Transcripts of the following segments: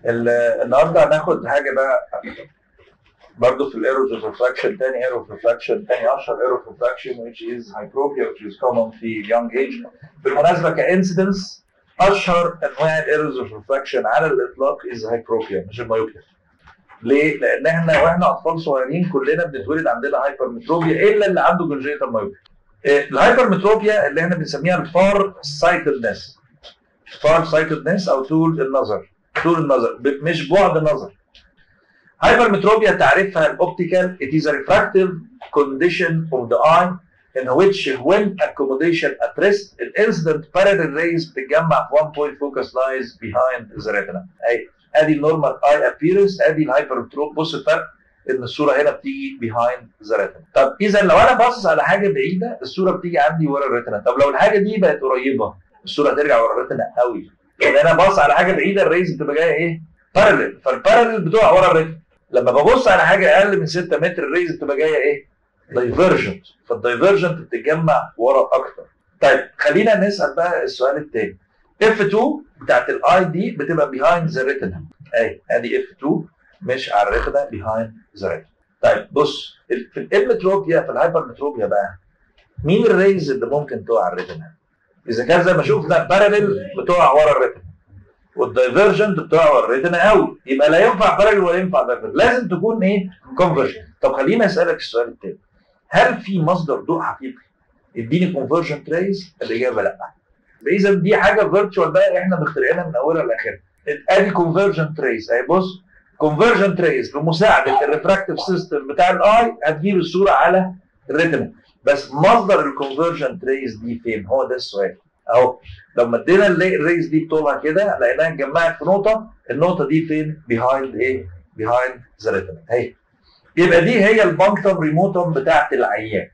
ال- النهارده هناخد حاجه بقى برضه في الايروز اوف ريفراكشن تاني ايرو اوف ريفراكشن تاني اشهر ايرو اوف ريفراكشن which is hyperopia which is common في young age بالمناسبه كانسيدنس اشهر انواع الايروز اوف ريفراكشن على الاطلاق is hyperopia مش المايوبيا ليه؟ لان احنا واحنا اطفال صغيرين كلنا بنتولد عندنا هايبرمتروبيا الا اللي عنده كونجيتال مايوبيا الهايبرمتروبيا اللي احنا بنسميها الفار سايتدنس فار سايتدنس او طول النظر طول النظر ب- مش بعد نظر هايبرمتروبيا تعريفها الاوبتيكال it is a refractive condition of the eye in which when accommodation at rest the incident parallel rays بتتجمع في one point focus lies behind the retina اي ادي النورمال اي ابييرنس ادي الهايبرمتروب بص الفرق ان الصوره هنا بتيجي behind the retina طب اذا لو انا باصص على حاجه بعيده الصوره بتيجي عندي ورا الريتنا طب لو الحاجه دي بقت قريبه الصوره هترجع ورا الريتنا قوي لان انا باصص على حاجه بعيده الريز بتبقى جايه ايه بارلل فالبارلل بتقع ورا الريتنا لما ببص على حاجه اقل من 6 متر الريز بتبقى جايه ايه دايفرجنت فالدايفرجنت بتتجمع ورا اكتر طيب خلينا نسال بقى السؤال الثاني F2 بتاعت الاي دي بتبقى behind the retina اهي ادي F2 مش على الريتنا behind the retina طيب بص ال- في الامتروبيا في الهايبرمتروبيا بقى مين الريز اللي ممكن تقع على الريتنا؟ اذا كان زي ما شفنا بارلل بتقع ورا الريتنا والدايفرجنت بتقع ورا الريتنا قوي يبقى لا ينفع بارلل ولا ينفع دايفرجنت لازم تكون ايه كونفرجن طب خليني اسالك السؤال التاني هل في مصدر ضوء حقيقي يديني كونفرجن تريز؟ الاجابه لا اذا دي حاجه فيرتشوال بقى احنا مخترعينها من اولها لاخرها ادي كونفرجن تريز اهي بص كونفرجن تريز بمساعده الريفراكتيف سيستم بتاع الاي هتجيب الصوره على الريتنا بس مصدر الكونفرجن تريز دي فين هو ده السؤال اهو لو مدينا اللي- الريز دي بطولها كده لقيناها اتجمعت في نقطه النقطه دي فين بيهايند ايه بيهايند ذا ريتنا اهي يبقى دي هي البانكتم ريموتم بتاعت العيان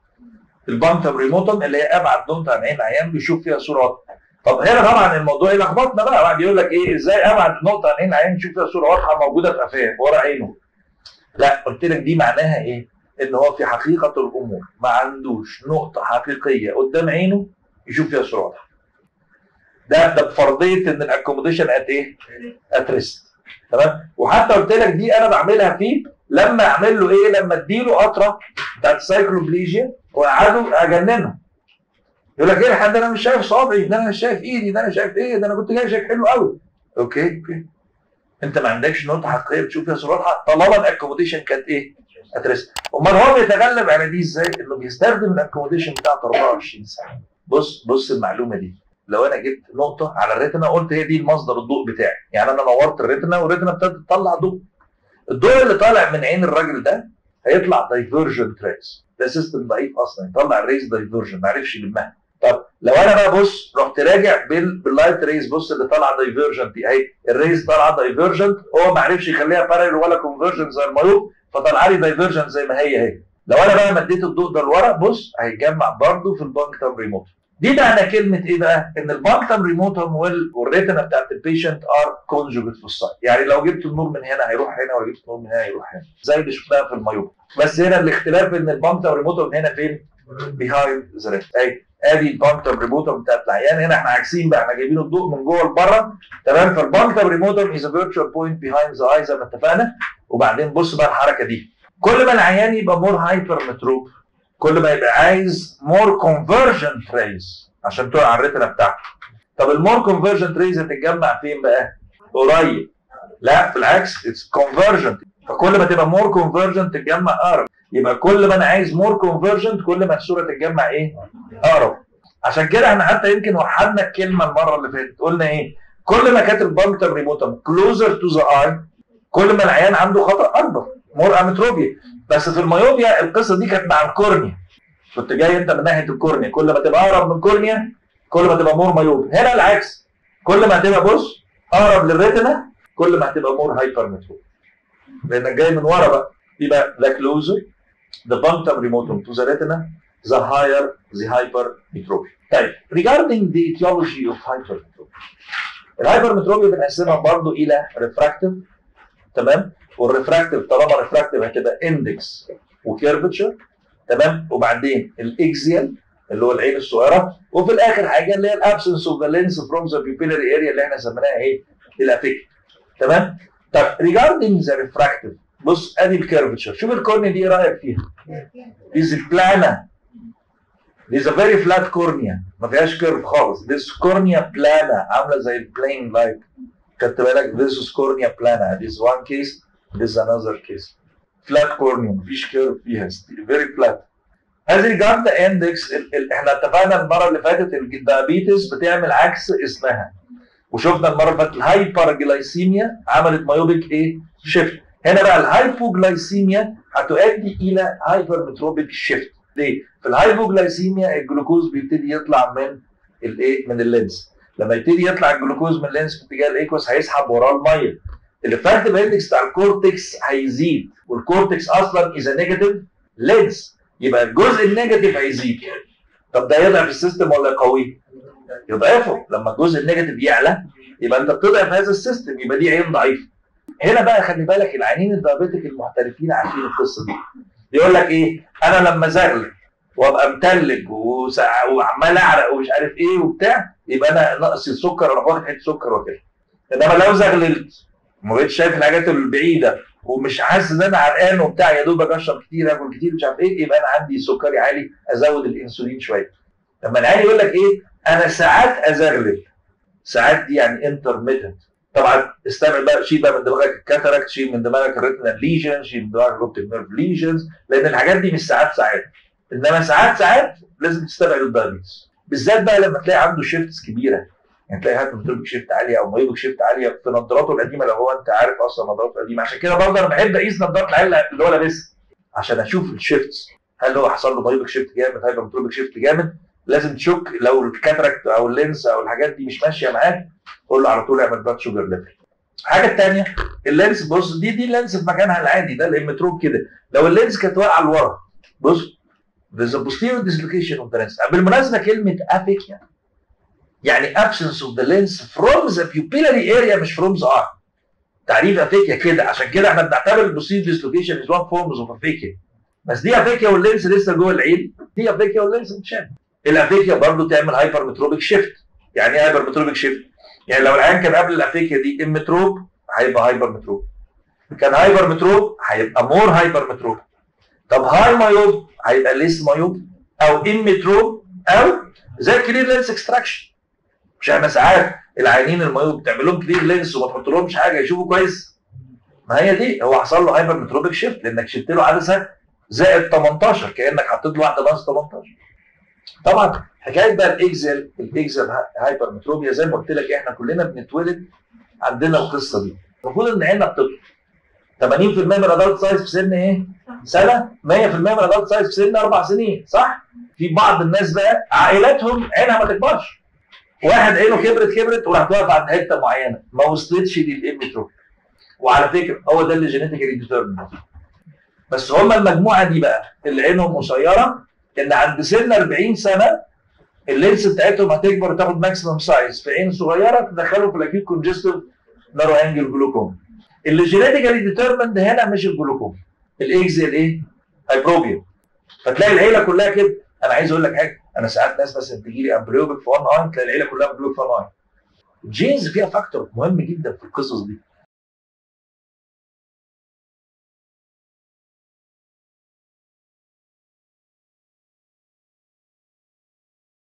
البانكتم ريموتم اللي هي ابعد نقطه عن عين العيان بيشوف فيها صوره واضحه طب هنا طبعا الموضوع يلخبطنا بقى واحد يقول لك ايه ازاي ابعد نقطه عن عين العيان يشوف فيها صوره واضحه موجوده في قفاه ورا عينه لا قلت لك دي معناها ايه ان هو في حقيقه الامور ما عندوش نقطه حقيقيه قدام عينه يشوف فيها صوره واضحه ده ده بفرضيه ان الاكوموديشن ات ايه ات ريست تمام وحتى قلت لك دي انا بعملها فيه لما اعمل له ايه لما اديله قطره بتاعت سايكلوبليجيا واقعده اجننه يقول لك ايه الحد انا مش شايف صابعي ده انا مش شايف ايدي ده انا شايف ايه ده انا كنت جاي شايف حلو قوي اوكي اوكي انت ما عندكش نقطه حقيقيه بتشوف فيها صوره واضحه طالما الاكوموديشن كانت ايه؟ اترست امال هو بيتغلب على دي ازاي؟ انه بيستخدم الاكوموديشن بتاعته 24 ساعه بص بص المعلومه دي لو انا جبت نقطه على الريتنا قلت هي دي المصدر الضوء بتاعي يعني انا نورت الريتنا والريتنا ابتدت تطلع ضوء الضوء اللي طالع من عين الراجل ده هيطلع دايفرجنت ريز ده سيستم ضعيف اصلا يطلع الريز دايفرجن ما عرفش يلمها طب لو انا بقى بص رحت راجع بال... باللايت ريز بص اللي طالعه دايفرجنت دي اهي الريز طالعه دايفرجنت هو ما عرفش يخليها بارل ولا كونفرجن زي المايوب فطلع لي دايفرجنت زي ما هي هي لو انا بقى مديت الضوء ده لورا بص هيتجمع برضه في البانكتم ريموت دي معنى كلمه ايه بقى؟ ان البانكتم ريموتم وال- والريتنا بتاعت البيشنت ار كونجوجيت في السايت، يعني لو جبت النور من هنا هيروح هنا ولو جبت النور من هنا هيروح هنا، زي اللي شفناها في المايوب، بس هنا الاختلاف ان البانكتم ريموتم هنا فين؟ بيهايند ذا ريت، اي ادي البانكتم ريموتم بتاعت العيان هنا احنا عاكسين بقى احنا جايبين الضوء من جوه لبره تمام فالبانكتم ريموتم از فيرتشوال بوينت بيهايند ذا اي زي ما اتفقنا وبعدين بص بقى الحركه دي كل ما العيان يبقى مور هايبر متروب كل ما يبقى عايز مور كونفرجنت ريز عشان تقع على الريتنا بتاعته طب المور كونفرجنت ريز هتتجمع فين بقى؟ قريب لا بالعكس اتس كونفرجنت فكل ما تبقى مور كونفرجنت تتجمع اقرب يبقى كل ما انا عايز مور كونفرجنت كل ما الصوره تتجمع ايه؟ اقرب عشان كده احنا حتى يمكن وحدنا الكلمه المره اللي فاتت قلنا ايه؟ كل ما كانت البانكتم ريموتم كلوزر تو ذا اي كل ما العيان عنده خطر اكبر مور امتروبيا بس في الميوبيا القصه دي كانت مع الكورنيا كنت جاي انت من ناحيه الكورنيا كل ما تبقى اقرب من الكورنيا كل ما تبقى مور مايوب هنا العكس كل ما هتبقى بص اقرب للريتنا كل ما هتبقى مور هايبر متروب لانك جاي من ورا بقى يبقى ذا كلوزر the punctum remotum to the retina the higher the hypermetropia طيب regarding the etiology of hypermetropia الهايبرمتروبيا بنقسمها برضو الى ريفراكتيف تمام والريفراكتيف طالما ريفراكتيف هتبقى اندكس وكيرفتشر تمام وبعدين الاكزيال اللي هو العين الصغيره وفي الاخر حاجه اللي هي الابسنس اوف ذا لينس فروم ذا بيبيلاري اريا اللي احنا سميناها ايه؟ الافيك تمام طب ريجاردنج ذا ريفراكتيف بص ادي الكيرفتشر شوف الكورنيا دي ايه رايك فيها؟ دي بلانا دي a very flat cornea ما فيهاش كيرف خالص this cornea plana عامله زي البلين لايك خدت بالك this is cornea plana this one case this another case flat cornea مفيش كيرف فيها very flat as regard the index ال ال احنا اتفقنا المره اللي فاتت ان الدايابيتس بتعمل عكس اسمها وشفنا المره اللي فاتت الهايبرجلايسيميا عملت مايوبيك ايه؟ شيفت هنا بقى الهايبوجلايسيميا هتؤدي الى هايبرمتروبيك شيفت ليه؟ في الهايبوجلايسيميا الجلوكوز بيبتدي يطلع من الايه؟ من اللينس لما يبتدي يطلع الجلوكوز من اللينس في اتجاه الايكوس هيسحب وراه الميه الافكتيف اندكس بتاع الكورتكس هيزيد والكورتكس اصلا اذا نيجاتيف لينس يبقى الجزء النيجاتيف هيزيد طب ده يضعف السيستم ولا يقويه؟ يضعفه لما الجزء النيجاتيف يعلى يبقى انت بتضعف هذا السيستم يبقى دي عين ضعيفه هنا بقى خلي بالك العينين الدايابيتك المحترفين عارفين القصه دي يقول لك ايه انا لما زغلل وابقى متلج وعمال اعرق ومش عارف ايه وبتاع يبقى انا ناقص السكر اروح واخد حته سكر واكلها انما لو زغللت ما بقتش شايف الحاجات البعيده ومش حاسس ان انا عرقان وبتاع يا دوبك اشرب كتير اكل كتير مش عارف ايه يبقى انا عندي سكري عالي ازود الانسولين شويه لما العيال يقول لك ايه انا ساعات ازغلل ساعات دي يعني انترميتنت طبعا استعمل بقى شيل بقى من دماغك الكاتاراكت شيل من دماغك الريتنال ليجن شيل من دماغك الاوبتيك نيرف ليجنز لان الحاجات دي مش ساعات ساعات انما ساعات ساعات لازم تستبعد الدايابيتس بالذات بقى لما تلاقي عنده شيفتس كبيره يعني تلاقي هايبرمتروبيك شيفت عاليه او مايوبيك شيفت عاليه في نظاراته القديمه لو هو انت عارف اصلا نظاراته القديمه عشان كده برضه انا بحب اقيس نظارات العيال اللي هو لابسها عشان اشوف الشيفتس هل هو حصل له مايوبيك شيفت جامد هايبرمتروبيك شيفت جامد لازم تشك لو الكاتراكت او اللينس او الحاجات دي مش ماشيه معاك قول له على طول اعمل بلاد شوجر ليفل الحاجه الثانيه اللينس بص دي دي اللينس في مكانها العادي ده الامتروب كده لو اللينس كانت واقعه لورا بص there's a posterior dislocation of the lens بالمناسبه كلمه افيكيا يعني absence of the lens from the pupillary area مش from the eye تعريف افيكيا كده عشان كده احنا بنعتبر البوستيريور ديسلوكيشن از وان فورمز اوف افيكيا بس دي افيكيا واللينس لسه جوه العين دي افيكيا واللينس متشاف الافيكيا برضه تعمل هايبرمتروبيك شيفت يعني ايه هايبرمتروبيك شيفت؟ يعني لو العين كان قبل الافيكيا دي امتروب هيبقى هايبرمتروب كان هايبرمتروب هيبقى مور هايبرمتروب طب هاي مايوب هيبقى ليس مايوب او امتروب او زي كلير لينس اكستراكشن مش احنا ساعات العيانين المايوب بتعمل لهم كلير لينس وما تحط لهمش حاجه يشوفوا كويس ما هي دي هو حصل له هايبرمتروبيك شيفت لانك شلت له عدسه زائد 18 كانك حطيت له واحده بس 18 طبعا حكايه بقى الاكزل الاكزل هايبرمتروبيا زي ما قلت لك احنا كلنا بنتولد عندنا القصه دي المفروض ان عيننا بتطلع 80% من الادلت سايز في سن ايه؟ سنه 100% من الادلت سايز في سن اربع سنين صح؟ في بعض الناس بقى عائلاتهم عينها ما تكبرش واحد عينه كبرت كبرت وراح واقف عند حته معينه ما وصلتش للامتروبي وعلى فكره هو ده اللي جينيتيكالي ديترمنت بس هم المجموعه دي بقى اللي عينهم قصيره ان عند سن 40 سنه اللينس بتاعتهم هتكبر وتاخد ماكسيمم سايز في عين صغيره تدخله في الاكيد كونجستيف نارو انجل جلوكوم اللي جينيتيكالي ديترمند هنا مش الجلوكوم الاكزيل ايه؟ هايبروبيا فتلاقي العيله كلها كده انا عايز اقول لك حاجه انا ساعات ناس مثلا تجي لي امبريوبيك في وان اي تلاقي العيله كلها امبريوبيك في وان اي الجينز فيها فاكتور مهم جدا في القصص دي